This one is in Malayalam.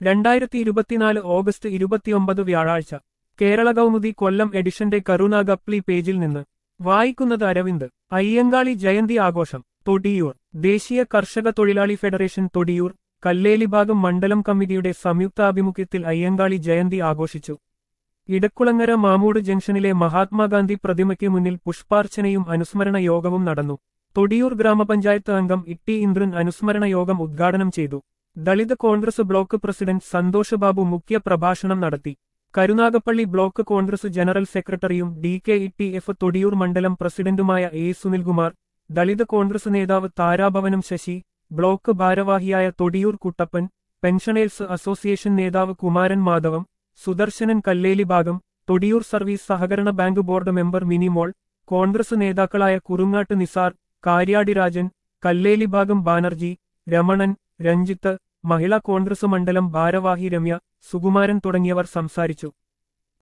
രണ്ടായിരത്തി ഇരുപത്തിനാല് ഓഗസ്റ്റ് ഇരുപത്തിയൊമ്പത് വ്യാഴാഴ്ച കേരള കൗമുദി കൊല്ലം എഡിഷന്റെ കരുണ ഗപ്ലി പേജിൽ നിന്ന് വായിക്കുന്നത് അരവിന്ദ് അയ്യങ്കാളി ജയന്തി ആഘോഷം തൊടിയൂർ ദേശീയ കർഷക തൊഴിലാളി ഫെഡറേഷൻ തൊടിയൂർ കല്ലേലി ഭാഗം മണ്ഡലം കമ്മിറ്റിയുടെ സംയുക്താഭിമുഖ്യത്തിൽ അയ്യങ്കാളി ജയന്തി ആഘോഷിച്ചു ഇടക്കുളങ്ങര മാമൂട് ജംഗ്ഷനിലെ മഹാത്മാഗാന്ധി പ്രതിമയ്ക്ക് മുന്നിൽ പുഷ്പാർച്ചനയും അനുസ്മരണ യോഗവും നടന്നു തൊടിയൂർ ഗ്രാമപഞ്ചായത്ത് അംഗം ഇട്ടി ഇന്ദ്രൻ അനുസ്മരണ യോഗം ഉദ്ഘാടനം ചെയ്തു ദളിത് കോൺഗ്രസ് ബ്ലോക്ക് പ്രസിഡന്റ് സന്തോഷ് ബാബു മുഖ്യ പ്രഭാഷണം നടത്തി കരുനാഗപ്പള്ളി ബ്ലോക്ക് കോൺഗ്രസ് ജനറൽ സെക്രട്ടറിയും D K E T F Thodiyoor മണ്ഡലം പ്രസിഡന്റുമായ എ സുനിൽകുമാർ ദളിത് കോൺഗ്രസ് നേതാവ് താരാഭവനം ശശി ബ്ലോക്ക് ഭാരവാഹിയായ തൊടിയൂർ കുട്ടപ്പൻ പെൻഷനേഴ്സ് അസോസിയേഷൻ നേതാവ് കുമാരൻ മാധവം സുദർശനൻ കല്ലേലി ഭാഗം തൊടിയൂർ സർവീസ് സഹകരണ bank board member Minimol Congress നേതാക്കളായ കുറുങ്ങാട്ട് നിസാർ കാര്യാടി രാജൻ കല്ലേലി ഭാഗം ബാനർജി രമണൻ രഞ്ജിത്ത് മഹിളാ കോൺഗ്രസ് മണ്ഡലം ഭാരവാഹി രമ്യ സുകുമാരൻ തുടങ്ങിയവർ സംസാരിച്ചു